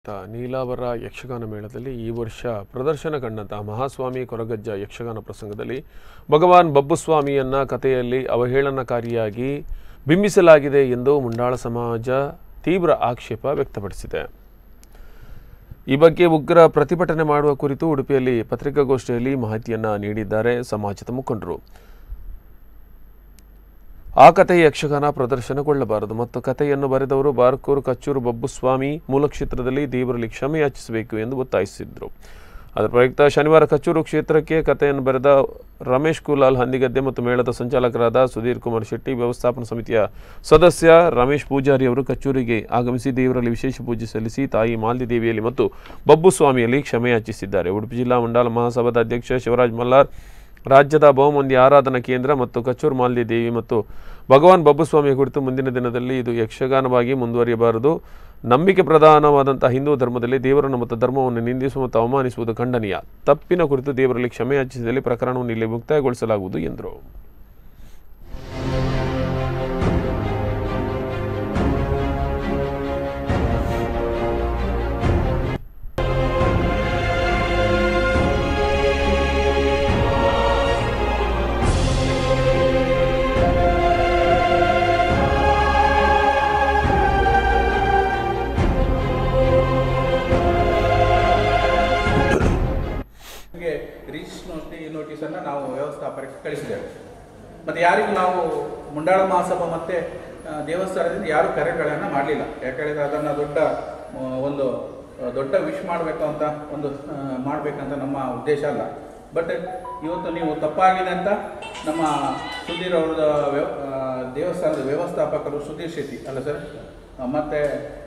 ತ ನೀಲಾವರ ಯಕ್ಷಗಾನ ಮೇಳದಲ್ಲಿ ಈ ವರ್ಷ ಪ್ರದರ್ಶನ ಕಂಡಂತಹ ಮಹಾಸ್ವಾಮಿ ಕೊರಗಜ್ಜ ಯಕ್ಷಗಾನ ಪ್ರಸಂಗದಲ್ಲಿ ಭಗವಾನ್ ಬಬ್ಬುಸ್ವಾಮಿಯನ್ನ ಕಥೆಯಲ್ಲಿ ಅವಹೇಳನಕಾರಿಯಾಗಿ ಬಿಂಬಿಸಲಾಗಿದೆ ಎಂದು ಮುಂಡಾಳ ಸಮಾಜ ತೀವ್ರ ಆಕ್ಷೇಪ ವ್ಯಕ್ತಪಡಿಸಿದೆ ಈ ಬಗ್ಗೆ ಉಗ್ರ ಪ್ರತಿಭಟನೆ ಮಾಡುವ ಕುರಿತು ಉಡುಪಿಯಲ್ಲಿ ಪತ್ರಿಕಾಗೋಷ್ಠಿಯಲ್ಲಿ ಮಾಹಿತಿಯನ್ನ ನೀಡಿದ್ದಾರೆ ಸಮಾಜದ ಮುಖಂಡರು ಆ ಕಥೆಯ ಯಕ್ಷಗಾನ ಪ್ರದರ್ಶನಗೊಳ್ಳಬಾರದು ಮತ್ತು ಕಥೆಯನ್ನು ಬರೆದವರು ಬಾರ್ಕೂರು ಕಚ್ಚೂರು ಬಬ್ಬುಸ್ವಾಮಿ ಮೂಲ ಕ್ಷೇತ್ರದಲ್ಲಿ ದೇವರಲ್ಲಿ ಕ್ಷಮೆ ಯಾಚಿಸಬೇಕು ಎಂದು ಒತ್ತಾಯಿಸಿದರು ಅದರ ಪ್ರಯುಕ್ತ ಶನಿವಾರ ಕಚ್ಚೂರು ಕ್ಷೇತ್ರಕ್ಕೆ ಕಥೆಯನ್ನು ಬರೆದ ರಮೇಶ್ ಕುಲಾಲ್ ಹಂದಿಗದ್ದೆ ಮತ್ತು ಮೇಳದ ಸಂಚಾಲಕರಾದ ಸುಧೀರ್ ಕುಮಾರ್ ಶೆಟ್ಟಿ ವ್ಯವಸ್ಥಾಪನಾ ಸಮಿತಿಯ ಸದಸ್ಯ ರಮೇಶ್ ಪೂಜಾರಿ ಅವರು ಕಚ್ಚೂರಿಗೆ ಆಗಮಿಸಿ ದೇವರಲ್ಲಿ ವಿಶೇಷ ಪೂಜೆ ಸಲ್ಲಿಸಿ ತಾಯಿ ಮಾಲ್ದಿ ದೇವಿಯಲ್ಲಿ ಮತ್ತು ಬಬ್ಬುಸ್ವಾಮಿಯಲ್ಲಿ ಕ್ಷಮೆ ಯಾಚಿಸಿದ್ದಾರೆ ಉಡುಪಿ ಜಿಲ್ಲಾ ಮಂಡಲ ಮಹಾಸಭಾದ ಅಧ್ಯಕ್ಷ ಶಿವರಾಜ್ ಮಲ್ಲಾರ್ ರಾಜ್ಯದ ಬಹುಮಂದಿ ಆರಾಧನಾ ಕೇಂದ್ರ ಮತ್ತು ಕಚ್ಚೂರು ಮಾಲ್ದಿ ದೇವಿ ಮತ್ತು ಭಗವಾನ್ ಬಬ್ಬುಸ್ವಾಮಿಯ ಕುರಿತು ಮುಂದಿನ ದಿನದಲ್ಲಿ ಇದು ಯಕ್ಷಗಾನವಾಗಿ ಮುಂದುವರಿಯಬಾರದು ನಂಬಿಕೆ ಪ್ರಧಾನವಾದಂಥ ಹಿಂದೂ ಧರ್ಮದಲ್ಲಿ ದೇವರನ್ನು ಮತ್ತು ಧರ್ಮವನ್ನು ನಿಂದಿಸುವ ಮತ್ತು ಅವಮಾನಿಸುವುದು ಖಂಡನೀಯ ತಪ್ಪಿನ ಕುರಿತು ದೇವರಲ್ಲಿ ಕ್ಷಮೆ ಯಾಚಿಸಿದಲ್ಲಿ ಪ್ರಕರಣವನ್ನು ಇಲ್ಲಿ ಮುಕ್ತಾಯಗೊಳಿಸಲಾಗುವುದು ಎಂದರು ನಮಗೆ ರೀಚ್ ನೋಟಿ ನೋಟಿಸನ್ನು ನಾವು ವ್ಯವಸ್ಥಾಪಕರಿಗೆ ಕಳಿಸಿದ್ದೇವೆ ಮತ್ತು ಯಾರಿಗೂ ನಾವು ಮುಂಡಾಳ ಮಹಾಸಭಾ ಮತ್ತು ಆ, ದೇವಸ್ಥಾನದಿಂದ ಯಾರೂ ಕರೆಗಳನ್ನು ಮಾಡಲಿಲ್ಲ ಯಾಕಂದರೆ ಅದನ್ನು ದೊಡ್ಡ ಆ, ಒಂದು ಆ, ದೊಡ್ಡ ವಿಶ್ ಮಾಡಬೇಕು ಅಂತ ಒಂದು ಆ, ಮಾಡಬೇಕಂತ ನಮ್ಮ ಉದ್ದೇಶ ಅಲ್ಲ ಬಟ್ ಇವತ್ತು ನೀವು ತಪ್ಪಾಗಿದೆ ಅಂತ ನಮ್ಮ ಸುಧೀರ್ ಅವರದ ವ್ಯವ ಆ, ದೇವಸ್ಥಾನದ ವ್ಯವಸ್ಥಾಪಕರು ಸುಧೀರ್ ಶೆಟ್ಟಿ ಅಲ್ಲ ಸರ್ ಮತ್ತು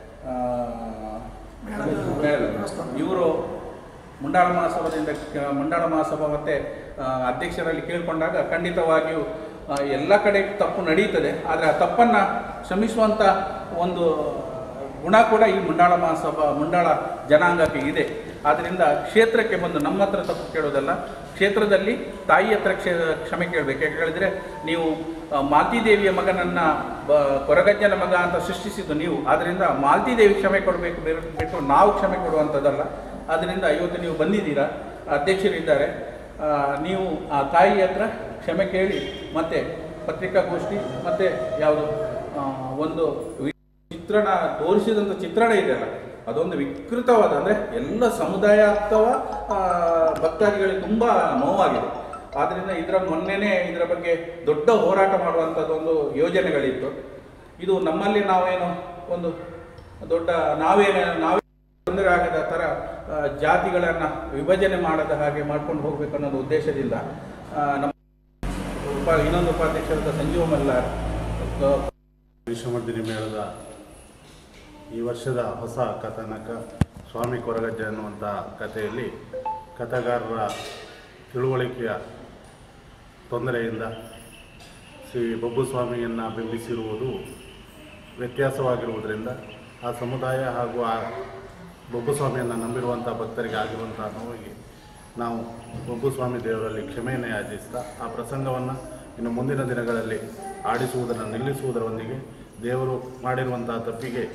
ಇವರು ಮುಂಡಾಳ ಮಹಾಸಭಾದಿಂದ ಕ- ಮುಂಡಾಳ ಮಹಾಸಭಾ ಮತ್ತು ಅಧ್ಯಕ್ಷರಲ್ಲಿ ಕೇಳಿಕೊಂಡಾಗ ಖಂಡಿತವಾಗಿಯೂ ಆ, ಎಲ್ಲ ಕಡೆ ತಪ್ಪು ನಡೀತದೆ ಆದರೆ ಆ ತಪ್ಪನ್ನು ಶ್ರಮಿಸುವಂಥ ಒಂದು ಗುಣ ಕೂಡ ಈ ಮುಂಡಾಳ ಮಹಾಸಭಾ ಮುಂಡಾಳ ಜನಾಂಗಕ್ಕೆ ಇದೆ ಆದ್ದರಿಂದ ಕ್ಷೇತ್ರಕ್ಕೆ ಬಂದು ನಮ್ಮ ಹತ್ರ ತಪ್ಪು ಕೇಳೋದಲ್ಲ ಕ್ಷೇತ್ರದಲ್ಲಿ ತಾಯಿ ಹತ್ರ ಕ್ಷೇ ಕ್ಷಮೆ ಕೇಳಬೇಕು ಯಾಕೆ ಹೇಳಿದ್ರೆ ನೀವು ಆ, ಮಾಲ್ತಿ ದೇವಿಯ ಮಗನನ್ನು ಬ ಕೊರಗಜ್ಜನ ಮಗ ಅಂತ ಸೃಷ್ಟಿಸಿದ್ದು ನೀವು ಆದ್ದರಿಂದ ಮಾಲ್ತಿ ದೇವಿ ಕ್ಷಮೆ ಕೊಡಬೇಕು ಬೇರೆ ಬಿಟ್ಟು ನಾವು ಕ್ಷಮೆ ಕೊಡುವಂಥದ್ದಲ್ಲ ಆದ್ದರಿಂದ ಇವತ್ತು ನೀವು ಬಂದಿದ್ದೀರಾ ಅಧ್ಯಕ್ಷರಿದ್ದಾರೆ ಆ, ನೀವು ಆ ತಾಯಿ ಹತ್ರ ಕ್ಷಮೆ ಕೇಳಿ ಮತ್ತೆ ಪತ್ರಿಕಾಗೋಷ್ಠಿ ಮತ್ತು ಯಾವುದು ಆ, ಒಂದು ವಿ- ಚಿತ್ರಣ ತೋರಿಸಿದಂಥ ಚಿತ್ರಣ ಇದೆಯಲ್ಲ ಅದೊಂದು ವಿಕೃತವಾದ ಅಂದರೆ ಎಲ್ಲ ಸಮುದಾಯ ಅಥವಾ ಆ, ಭಕ್ತಾದಿಗಳಿಗೆ ತುಂಬ ನೋವಾಗಿದೆ ಆದ್ದರಿಂದ ಇದರ ಮೊನ್ನೆನೇ ಇದರ ಬಗ್ಗೆ ದೊಡ್ಡ ಹೋರಾಟ ಮಾಡುವಂಥದ್ದು ಒಂದು ಯೋಜನೆಗಳಿತ್ತು ಇದು ನಮ್ಮಲ್ಲಿ ನಾವೇನು ಒಂದು ದೊಡ್ಡ ನಾವೇನು ನಾವೇ ತೊಂದರೆ ಆಗದ ಥರ ಆ, ಜಾತಿಗಳನ್ನು ವಿಭಜನೆ ಮಾಡದ ಹಾಗೆ ಮಾಡ್ಕೊಂಡು ಹೋಗ್ಬೇಕು ಅನ್ನೋದು ಉದ್ದೇಶದಿಂದ ಆ, ನಮ್ಮ ಉಪ ಇನ್ನೊಂದು ಉಪಾಧ್ಯಕ್ಷರಾದ ಸಂಜೀವ ಮಲ್ಲಾರ್ ಆ, ವಿಶ್ವಮರ್ದಿನಿ ಮೇಳದ ಈ ವರ್ಷದ ಹೊಸ ಕಥನಕ ಸ್ವಾಮಿ ಕೊರಗಜ್ಜ ಎನ್ನುವಂಥ ಕಥೆಯಲ್ಲಿ ಕಥೆಗಾರರ ತಿಳುವಳಿಕೆಯ ತೊಂದರೆಯಿಂದ ಶ್ರೀ ಬಬ್ಬುಸ್ವಾಮಿಯನ್ನು ಬಿಂಬಿಸಿರುವುದು ವ್ಯತ್ಯಾಸವಾಗಿರುವುದರಿಂದ ಆ ಸಮುದಾಯ ಹಾಗೂ ಆ ಬಬ್ಬುಸ್ವಾಮಿಯನ್ನು ನಂಬಿರುವಂಥ ಭಕ್ತರಿಗೆ ಆಗಿರುವಂಥ ನೋವಿಗೆ ನಾವು ಬಬ್ಬುಸ್ವಾಮಿ ದೇವರಲ್ಲಿ ಕ್ಷಮೆಯನ್ನು ಯಾಚಿಸ್ತಾ ಆ ಪ್ರಸಂಗವನ್ನು ಇನ್ನು ಮುಂದಿನ ದಿನಗಳಲ್ಲಿ ಆಡಿಸುವುದನ್ನು ನಿಲ್ಲಿಸುವುದರೊಂದಿಗೆ ದೇವರು ಮಾಡಿರುವಂತಹ ತಪ್ಪಿಗೆ